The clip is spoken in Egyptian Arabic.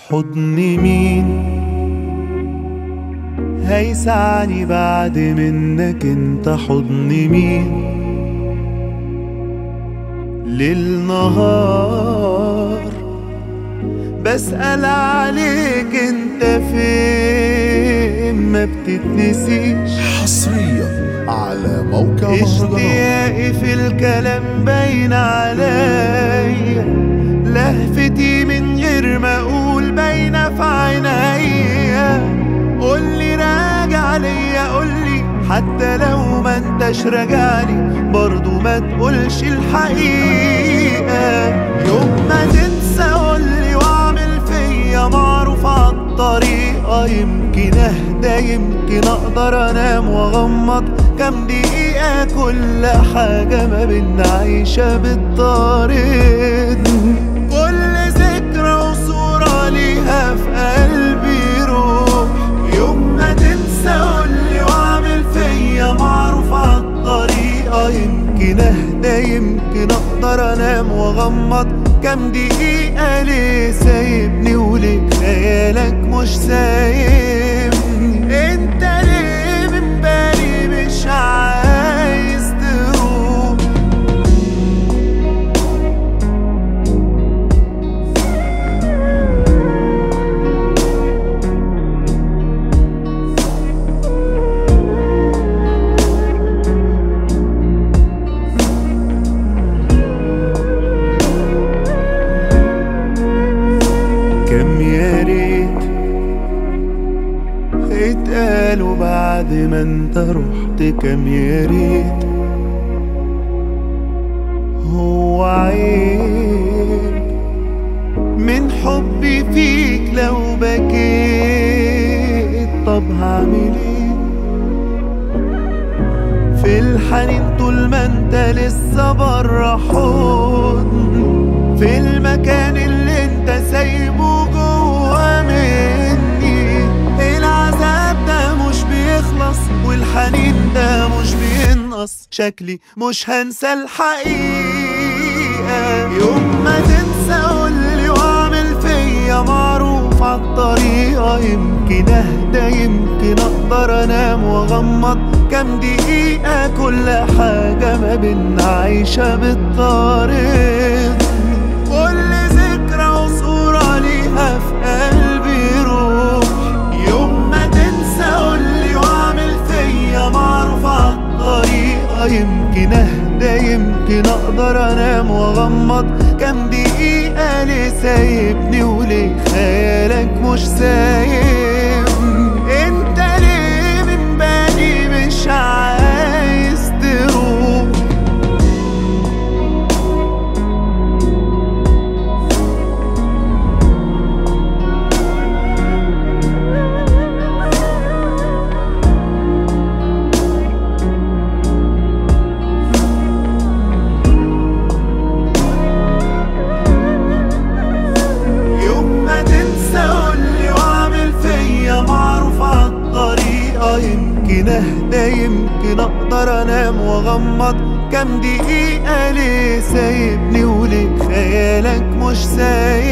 حضن مين هيسعني بعد منك انت حضن مين ليل نهار بسأل عليك انت فين ما بتتنسيش حصريا على موقع مهرجانات اشتياقي في الكلام باين عليا لهفتي من غير ما اقول باينه في عينيا قولي راجع ليا قولي حتى لو ما انتش راجعلي برضو ما تقولش الحقيقه يوم ما تنسى قولي واعمل فيا معروف عالطريقه يمكن اهدى يمكن اقدر انام واغمض كام دقيقة كل حاجة ما بينا عايشة بالطارد كل ذكرى وصورة ليها في قلبي روح يوم ما تنسى قولي واعمل فيا معروف عالطريقة يمكن اهدى يمكن اقدر انام واغمض كام دقيقة ليه سايبني وليه خيالك مش سايبني انت ليه من بالي مش عايز تروح كم يا ريت اتقالوا بعد ما انت رحت كم يا ريت هو عيب من حبي فيك لو بكيت طب هعمل ايه في الحنين طول ما انت لسه برا حضن في المكان اللي انت سايبه جوا مني العذاب ده مش بيخلص والحنين ده مش بينقص شكلي مش هنسى الحقيقة يوم ما تنسى قولي واعمل فيا معروف عالطريقة يمكن اهدى يمكن اقدر انام واغمض كام دقيقة كل حاجة ما بينا عايشة بالطريق كل ذكرى وصورة ليها في قلبي روح يوم ما تنسى قولي واعمل فيا معروف عالطريقة يمكن اهدى يمكن اقدر انام واغمض كام دقيقة ليه سايبني وليه خيالك مش سايبني انت ليه من بالي مش عايز تروح يوم ما تنسى قولي واعمل فيا معروف عالطريقة يمكن اهدى يمكن اقدر انام واغمض كام دقيقة ليه سايبني وليه خيالك مش سايب